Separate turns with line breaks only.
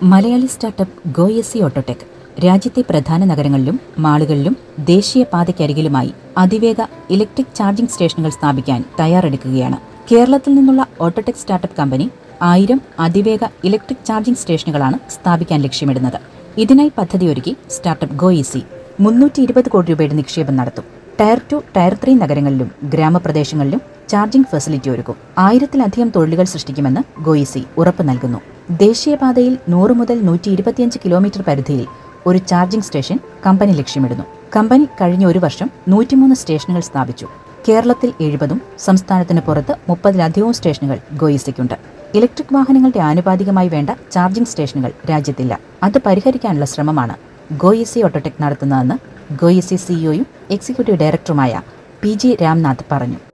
Malayali startup ഗോയസി Autotech രാജ്യത്തെ പ്രധാന നഗരങ്ങളിലും മാളുകളിലും ദേശീയപാതയ്ക്കരികിലുമായി അതിവേഗ ഇലക്ട്രിക് ചാർജിംഗ് സ്റ്റേഷനുകൾ സ്ഥാപിക്കാൻ തയ്യാറെടുക്കുകയാണ് കേരളത്തിൽ നിന്നുള്ള ഓട്ടോടെക് സ്റ്റാർട്ടപ്പ് കമ്പനി ആയിരം അതിവേഗ ഇലക്ട്രിക് ചാർജിംഗ് സ്റ്റേഷനുകളാണ് സ്ഥാപിക്കാൻ ലക്ഷ്യമിടുന്നത് ഇതിനായി പദ്ധതിയൊരുക്കി സ്റ്റാർട്ടപ്പ് ഗോയിസി മുന്നൂറ്റി ഇരുപത് കോടി രൂപയുടെ നിക്ഷേപം നടത്തും ടയർ ടു ടയർ ത്രീ നഗരങ്ങളിലും ഗ്രാമപ്രദേശങ്ങളിലും ചാർജിംഗ് ഫെസിലിറ്റി ഒരുക്കും ആയിരത്തിലധികം തൊഴിലുകൾ സൃഷ്ടിക്കുമെന്ന് ഗോയിസി ഉറപ്പ് നൽകുന്നു ദേശീയപാതയിൽ നൂറ് മുതൽ നൂറ്റി ഇരുപത്തിയഞ്ച് കിലോമീറ്റർ പരിധിയിൽ ഒരു ചാർജിംഗ് സ്റ്റേഷൻ കമ്പനി ലക്ഷ്യമിടുന്നു കമ്പനി കഴിഞ്ഞ ഒരു വർഷം നൂറ്റിമൂന്ന് സ്റ്റേഷനുകൾ സ്ഥാപിച്ചു കേരളത്തിൽ എഴുപതും സംസ്ഥാനത്തിന് പുറത്ത് മുപ്പതിലധികവും സ്റ്റേഷനുകൾ ഗോയിസിക്കുണ്ട് ഇലക്ട്രിക് വാഹനങ്ങളുടെ ആനുപാതികമായി വേണ്ട ചാർജിംഗ് സ്റ്റേഷനുകൾ രാജ്യത്തില്ല അത് പരിഹരിക്കാനുള്ള ശ്രമമാണ് ഗോയിസി ഓട്ടോടെക് നടത്തുന്നതെന്ന് ഗോയിസി സിഇഒയും എക്സിക്യൂട്ടീവ് ഡയറക്ടറുമായ പി ജി രാംനാഥ് പറഞ്ഞു